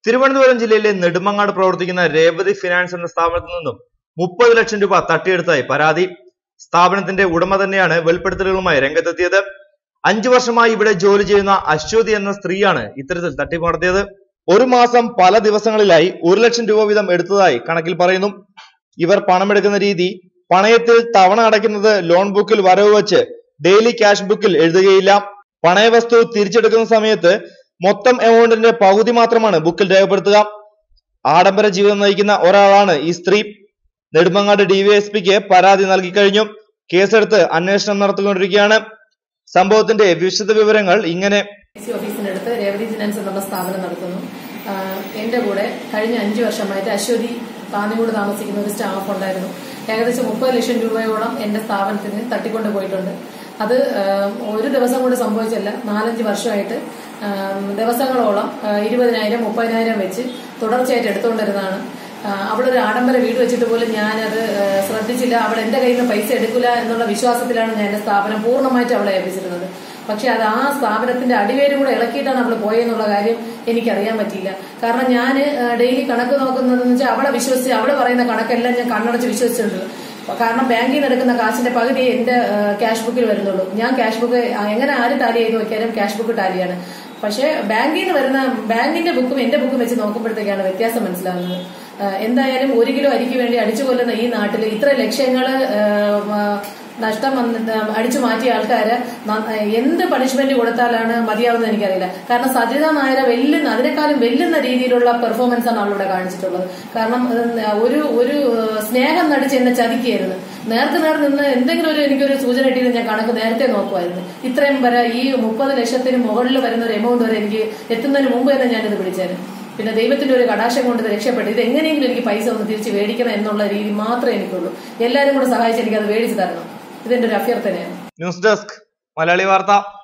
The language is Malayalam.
തിരുവനന്തപുരം ജില്ലയിലെ നെടുമങ്ങാട് പ്രവർത്തിക്കുന്ന രേവതി ഫിനാൻസ് എന്ന സ്ഥാപനത്തിൽ നിന്നും മുപ്പത് ലക്ഷം രൂപ തട്ടിയെടുത്തായി പരാതി സ്ഥാപനത്തിന്റെ ഉടമ തന്നെയാണ് വെളിപ്പെടുത്തലുകളുമായി രംഗത്തെത്തിയത് അഞ്ചു വർഷമായി ഇവിടെ ജോലി ചെയ്യുന്ന അശ്വതി എന്ന സ്ത്രീയാണ് ഇത്തരത്തിൽ തട്ടിപ്പ് നടത്തിയത് ഒരു മാസം പല ദിവസങ്ങളിലായി ഒരു ലക്ഷം രൂപ വീതം എടുത്തതായി കണക്കിൽ പറയുന്നു ഇവർ പണമെടുക്കുന്ന രീതി പണയത്തിൽ തവണ അടയ്ക്കുന്നത് ലോൺ ബുക്കിൽ വരവ് വെച്ച് ഡെയിലി ക്യാഷ് ബുക്കിൽ എഴുതുകയില്ല പണയ വസ്തു തിരിച്ചെടുക്കുന്ന സമയത്ത് മൊത്തം എമൗണ്ടിന്റെ പകുതി മാത്രമാണ് ബുക്കിൽ രേഖപ്പെടുത്തുക ആഡംബര ജീവിതം നയിക്കുന്ന ഒരാളാണ് ഈ സ്ത്രീ നെടുമങ്ങാട് ഡിവൈഎസ്പിക്ക് പരാതി നൽകി കഴിഞ്ഞു കേസെടുത്ത് അന്വേഷണം നടത്തിക്കൊണ്ടിരിക്കുകയാണ് സംഭവത്തിന്റെ വിശദ വിവരങ്ങൾ ഇങ്ങനെ സി ഓഫീസിനടുത്ത് രേവതി ഫിനാൻസ് എന്നുള്ള സ്ഥാപനം നടത്തുന്നു ആഹ് എന്റെ കൂടെ കഴിഞ്ഞ അഞ്ചു വർഷമായിട്ട് അശ്വതി പാന്നിമൂട് താമസിക്കുന്ന ഒരു സ്റ്റാഫ് ഉണ്ടായിരുന്നു ഏകദേശം മുപ്പത് ലക്ഷം രൂപയോളം എന്റെ സ്ഥാപനത്തിന് തട്ടിക്കൊണ്ട് പോയിട്ടുണ്ട് അത് ആഹ് ഒരു ദിവസം കൊണ്ട് സംഭവിച്ചല്ല നാലഞ്ച് വർഷമായിട്ട് ആഹ് ദിവസങ്ങളോളം ആഹ് ഇരുപതിനായിരം മുപ്പതിനായിരം വെച്ച് തുടർച്ചയായിട്ട് എടുത്തുകൊണ്ടിരുന്നതാണ് ആഹ് അവളൊരു ആഡംബര വീട് വെച്ചിട്ട് പോലും ഞാനത് ആഹ് ശ്രദ്ധിച്ചില്ല അവൾ എന്റെ കയ്യിൽ നിന്ന് പൈസ എടുക്കില്ല എന്നുള്ള വിശ്വാസത്തിലാണ് ഞാൻ എന്റെ സ്ഥാപനം പൂർണ്ണമായിട്ട് അവളെ ഏൽപ്പിച്ചിരുന്നത് പക്ഷെ അത് ആ സ്ഥാപനത്തിന്റെ അടിവേരും കൂടെ ഇളക്കിയിട്ടാണ് അവൾ പോയെന്നുള്ള കാര്യം എനിക്കറിയാൻ പറ്റിയില്ല കാരണം ഞാൻ ഡെയിലി കണക്ക് നോക്കുന്നതെന്ന് വെച്ചാൽ അവളെ വിശ്വസിച്ച് അവള് പറയുന്ന കണക്കെല്ലാം ഞാൻ കണ്ണടച്ച് വിശ്വസിച്ചിട്ടുണ്ട് കാരണം ബാങ്കിൽ നിന്ന് എടുക്കുന്ന കാശിന്റെ പകുതി എന്റെ ക്യാഷ് ബുക്കിൽ വരുന്നുള്ളൂ ഞാൻ ക്യാഷ് ബുക്ക് എങ്ങനെ ആര് ടാലി ചെയ്ത് നോക്കിയാലും ക്യാഷ് ബുക്ക് ടാലിയാണ് പക്ഷേ ബാങ്കിൽ നിന്ന് വരുന്ന ബാങ്കിന്റെ ബുക്കും എന്റെ ബുക്കും വെച്ച് നോക്കുമ്പോഴത്തേക്കാണ് വ്യത്യാസം മനസ്സിലാകുന്നത് ആഹ് എന്തായാലും ഒരു കിലോ അരിക്ക് വേണ്ടി അടിച്ചു കൊല്ലുന്ന ഈ നാട്ടിൽ ഇത്ര ലക്ഷങ്ങള് ആഹ് ആ, നഷ്ടം വന്നിട്ട് അടിച്ചു മാറ്റിയ ആൾക്കാര് ന- എന്ത് പണിഷ്മെന്റ് കൊടുത്താലാണ് മതിയാവുന്നത് എനിക്കറിയില്ല കാരണം സജിത നായരെ വെല്ലുന്ന അതിനേക്കാളും വെല്ലുന്ന രീതിയിലുള്ള പെർഫോമൻസ് ആണ് അവളിവിടെ കാണിച്ചിട്ടുള്ളത് കാരണം അത് ഒരു ഒരു ഏഹ്, സ്നേഹം നടിച്ച് എന്നെ ചതിക്കുകയായിരുന്നു നേർക്ക് നേർ നിന്ന് എന്തെങ്കിലും ഒരു എനിക്കൊരു സൂചന കിട്ടിയെന്ന് ഞാൻ കണക്ക് നേരത്തെ നോക്കുമായിരുന്നു ഇത്രയും വരെ ഈ മുപ്പത് ലക്ഷത്തിന് മുകളിൽ വരുന്ന ഒരു എമൗണ്ട് വരെ എനിക്ക് എത്തുന്നതിന് മുമ്പ് തന്നെ ഞാനിത് പിടിച്ചായിരുന്നു പിന്നെ ദൈവത്തിന്റെ ഒരു കടാശം കൊണ്ട് ഇത് രക്ഷപ്പെട്ടു ഇത് എങ്ങനെയെങ്കിലും എനിക്ക് പൈസ ഒന്ന് തിരിച്ച് മേടിക്കണം എന്നുള്ള രീതി മാത്രമേ എനിക്കുള്ളൂ എല്ലാവരും കൂടെ സഹായിച്ച് എനിക്ക് അത് മേടിച്ചു തരണം ഇതെന്റെ ഒരു അഭ്യർത്ഥനയാണ് ന്യൂസ് ഡെസ്ക് മലയാളി വാർത്ത